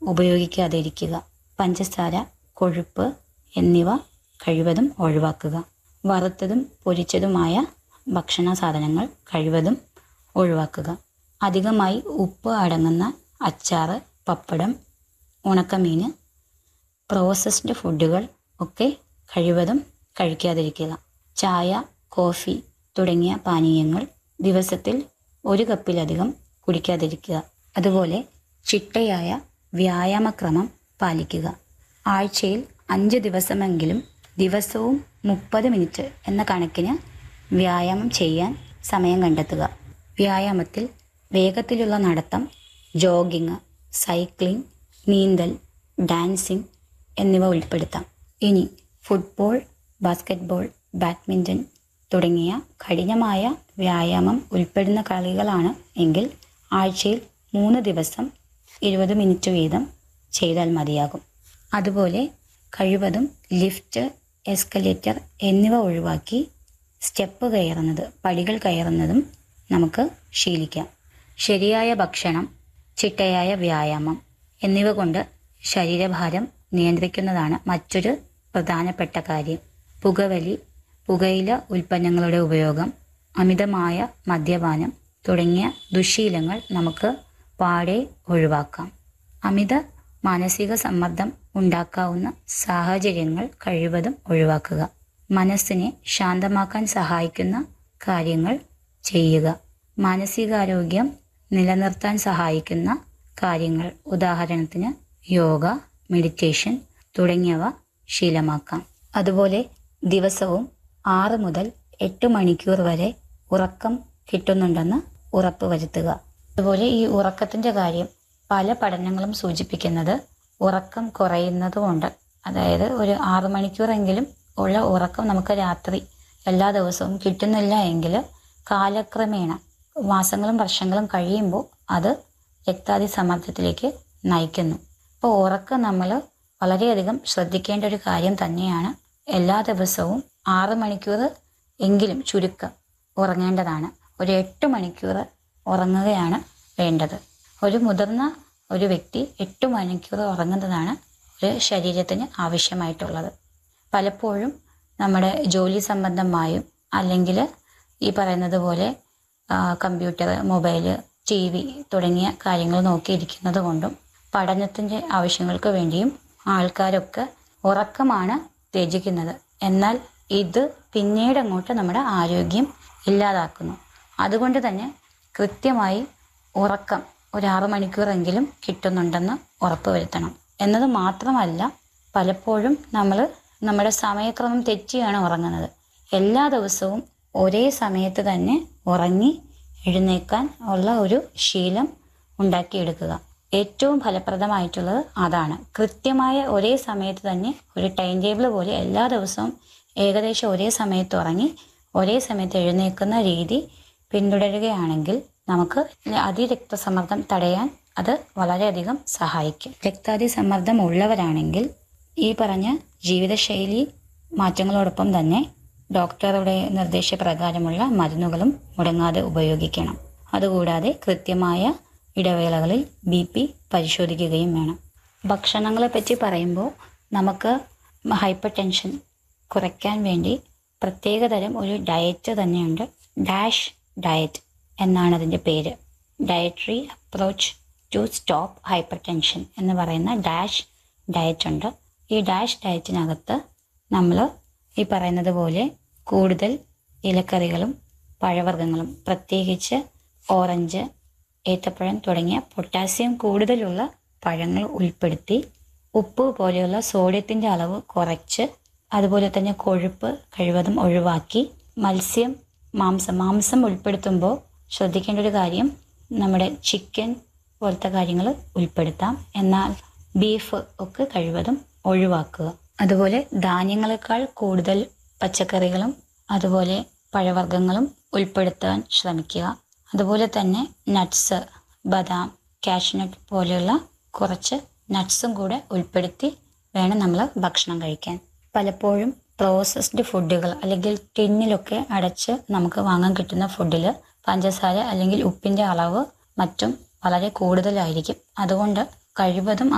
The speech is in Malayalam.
ഉപയോഗിക്കാതിരിക്കുക പഞ്ചസാര കൊഴുപ്പ് എന്നിവ കഴിവതും ഒഴിവാക്കുക വറുത്തതും പൊരിച്ചതുമായ ഭക്ഷണ സാധനങ്ങൾ കഴിവതും ഒഴിവാക്കുക അധികമായി ഉപ്പ് അടങ്ങുന്ന അച്ചാറ് പപ്പടം ഉണക്കമീൻ പ്രോസസ്ഡ് ഫുഡുകൾ ഒക്കെ കഴിവതും കഴിക്കാതിരിക്കുക ചായ കോഫി തുടങ്ങിയ പാനീയങ്ങൾ ദിവസത്തിൽ ഒരു കപ്പിലധികം കുടിക്കാതിരിക്കുക അതുപോലെ ചിട്ടയായ വ്യായാമക്രമം പാലിക്കുക ആഴ്ചയിൽ അഞ്ച് ദിവസമെങ്കിലും ദിവസവും മുപ്പത് മിനിറ്റ് എന്ന കണക്കിന് വ്യായാമം ചെയ്യാൻ സമയം കണ്ടെത്തുക വ്യായാമത്തിൽ വേഗത്തിലുള്ള നടത്തം ജോഗിങ് സൈക്ലിംഗ് നീന്തൽ ഡാൻസിങ് എന്നിവ ഉൾപ്പെടുത്താം ഇനി ഫുട്ബോൾ ബാസ്ക്കറ്റ്ബോൾ ബാഡ്മിൻ്റൺ തുടങ്ങിയ കഠിനമായ വ്യായാമം ഉൾപ്പെടുന്ന കളികളാണ് എങ്കിൽ ആഴ്ചയിൽ മൂന്ന് ദിവസം ഇരുപത് മിനിറ്റ് വീതം ചെയ്താൽ മതിയാകും അതുപോലെ കഴിവതും ലിഫ്റ്റ് എസ്കലേറ്റർ എന്നിവ ഒഴിവാക്കി സ്റ്റെപ്പ് കയറുന്നത് പടികൾ കയറുന്നതും നമുക്ക് ശീലിക്കാം ശരിയായ ഭക്ഷണം ചിട്ടയായ വ്യായാമം എന്നിവ കൊണ്ട് ശരീരഭാരം നിയന്ത്രിക്കുന്നതാണ് മറ്റൊരു പ്രധാനപ്പെട്ട കാര്യം പുകവലി പുകയില ഉൽപ്പന്നങ്ങളുടെ ഉപയോഗം അമിതമായ മദ്യപാനം തുടങ്ങിയ ദുശീലങ്ങൾ നമുക്ക് പാടെ ഒഴിവാക്കാം അമിത മാനസിക സമ്മർദ്ദം ഉണ്ടാക്കാവുന്ന സാഹചര്യങ്ങൾ കഴിവതും ഒഴിവാക്കുക മനസ്സിനെ ശാന്തമാക്കാൻ സഹായിക്കുന്ന കാര്യങ്ങൾ ചെയ്യുക മാനസികാരോഗ്യം നിലനിർത്താൻ സഹായിക്കുന്ന കാര്യങ്ങൾ ഉദാഹരണത്തിന് യോഗ മെഡിറ്റേഷൻ തുടങ്ങിയവ ശീലമാക്കാം അതുപോലെ ദിവസവും ആറ് മുതൽ എട്ട് മണിക്കൂർ വരെ ഉറക്കം കിട്ടുന്നുണ്ടെന്ന് ഉറപ്പ് വരുത്തുക അതുപോലെ ഈ ഉറക്കത്തിൻ്റെ കാര്യം പല പഠനങ്ങളും സൂചിപ്പിക്കുന്നത് ഉറക്കം കുറയുന്നത് കൊണ്ട് അതായത് ഒരു ആറ് മണിക്കൂറെങ്കിലും ഉള്ള ഉറക്കം നമുക്ക് രാത്രി എല്ലാ ദിവസവും കിട്ടുന്നില്ല എങ്കിൽ കാലക്രമേണ മാസങ്ങളും വർഷങ്ങളും കഴിയുമ്പോൾ അത് രക്താതി സമ്മർദ്ദത്തിലേക്ക് നയിക്കുന്നു അപ്പോൾ ഉറക്കം നമ്മൾ വളരെയധികം ശ്രദ്ധിക്കേണ്ട ഒരു കാര്യം തന്നെയാണ് എല്ലാ ദിവസവും ആറ് മണിക്കൂർ എങ്കിലും ചുരുക്കം ഉറങ്ങേണ്ടതാണ് ഒരു എട്ട് മണിക്കൂർ ഉറങ്ങുകയാണ് വേണ്ടത് ഒരു മുതിർന്ന ഒരു വ്യക്തി എട്ട് മണിക്കൂർ ഉറങ്ങുന്നതാണ് ഒരു ശരീരത്തിന് ആവശ്യമായിട്ടുള്ളത് പലപ്പോഴും നമ്മുടെ ജോലി സംബന്ധമായും അല്ലെങ്കിൽ ഈ പറയുന്നത് പോലെ കമ്പ്യൂട്ടർ മൊബൈൽ ടി വി തുടങ്ങിയ കാര്യങ്ങൾ നോക്കിയിരിക്കുന്നത് കൊണ്ടും പഠനത്തിൻ്റെ ആവശ്യങ്ങൾക്ക് വേണ്ടിയും ആൾക്കാരൊക്കെ ഉറക്കമാണ് ത്യജിക്കുന്നത് എന്നാൽ ഇത് പിന്നീട് അങ്ങോട്ട് നമ്മുടെ ആരോഗ്യം ഇല്ലാതാക്കുന്നു അതുകൊണ്ട് തന്നെ കൃത്യമായി ഉറക്കം ഒരു ആറു മണിക്കൂറെങ്കിലും കിട്ടുന്നുണ്ടെന്ന് ഉറപ്പ് വരുത്തണം എന്നത് മാത്രമല്ല പലപ്പോഴും നമ്മൾ നമ്മുടെ സമയക്രമം തെറ്റിയാണ് ഉറങ്ങുന്നത് എല്ലാ ദിവസവും ഒരേ സമയത്ത് തന്നെ ഉറങ്ങി എഴുന്നേക്കാൻ ഉള്ള ഒരു ശീലം ഉണ്ടാക്കിയെടുക്കുക ഏറ്റവും ഫലപ്രദമായിട്ടുള്ളത് അതാണ് കൃത്യമായ ഒരേ സമയത്ത് തന്നെ ഒരു ടൈം ടേബിൾ പോലെ എല്ലാ ദിവസവും ഏകദേശം ഒരേ സമയത്ത് ഉറങ്ങി ഒരേ സമയത്ത് എഴുന്നേൽക്കുന്ന രീതി പിന്തുടരുകയാണെങ്കിൽ നമുക്ക് അതിരക്തസമ്മർദ്ദം തടയാൻ അത് വളരെയധികം സഹായിക്കും രക്താതി സമ്മർദ്ദം ഉള്ളവരാണെങ്കിൽ ഈ പറഞ്ഞ ജീവിതശൈലി മാറ്റങ്ങളോടൊപ്പം തന്നെ ഡോക്ടറുടെ നിർദ്ദേശപ്രകാരമുള്ള മരുന്നുകളും മുടങ്ങാതെ ഉപയോഗിക്കണം അതുകൂടാതെ കൃത്യമായ ഇടവേളകളിൽ ബി പി പരിശോധിക്കുകയും വേണം ഭക്ഷണങ്ങളെ പറ്റി പറയുമ്പോൾ നമുക്ക് ഹൈപ്പർ ടെൻഷൻ കുറയ്ക്കാൻ വേണ്ടി പ്രത്യേകതരം ഒരു ഡയറ്റ് തന്നെയുണ്ട് ഡാഷ് ഡയറ്റ് എന്നാണ് അതിൻ്റെ പേര് dietary approach to stop hypertension എന്ന് പറയുന്ന ഡാഷ് ഡയറ്റ് ഉണ്ട് ഈ ഡാഷ് ഡയറ്റിനകത്ത് നമ്മൾ ഈ പറയുന്നത് പോലെ കൂടുതൽ ഇലക്കറികളും പഴവർഗ്ഗങ്ങളും പ്രത്യേകിച്ച് ഓറഞ്ച് ഏത്തപ്പഴം തുടങ്ങിയ പൊട്ടാസ്യം കൂടുതലുള്ള പഴങ്ങൾ ഉൾപ്പെടുത്തി ഉപ്പ് പോലെയുള്ള സോഡിയത്തിൻ്റെ അളവ് കുറച്ച് അതുപോലെ തന്നെ കൊഴുപ്പ് കഴിവതും ഒഴിവാക്കി മത്സ്യം മാംസം മാംസം ഉൾപ്പെടുത്തുമ്പോൾ ശ്രദ്ധിക്കേണ്ട ഒരു കാര്യം നമ്മുടെ ചിക്കൻ പോലത്തെ കാര്യങ്ങൾ ഉൾപ്പെടുത്താം എന്നാൽ ബീഫ് ഒക്കെ കഴിവതും ഒഴിവാക്കുക അതുപോലെ ധാന്യങ്ങളെക്കാൾ കൂടുതൽ പച്ചക്കറികളും അതുപോലെ പഴവർഗ്ഗങ്ങളും ഉൾപ്പെടുത്താൻ ശ്രമിക്കുക അതുപോലെ തന്നെ നട്ട്സ് ബദാം കാഷ്നട്ട് പോലെയുള്ള കുറച്ച് നട്ട്സും കൂടെ ഉൾപ്പെടുത്തി വേണം നമ്മൾ ഭക്ഷണം കഴിക്കാൻ പലപ്പോഴും പ്രോസസ്ഡ് ഫുഡുകൾ അല്ലെങ്കിൽ ടിന്നിലൊക്കെ അടച്ച് നമുക്ക് വാങ്ങാൻ കിട്ടുന്ന ഫുഡിൽ പഞ്ചസാര അല്ലെങ്കിൽ ഉപ്പിൻ്റെ അളവ് മറ്റും വളരെ കൂടുതലായിരിക്കും അതുകൊണ്ട് കഴിവതും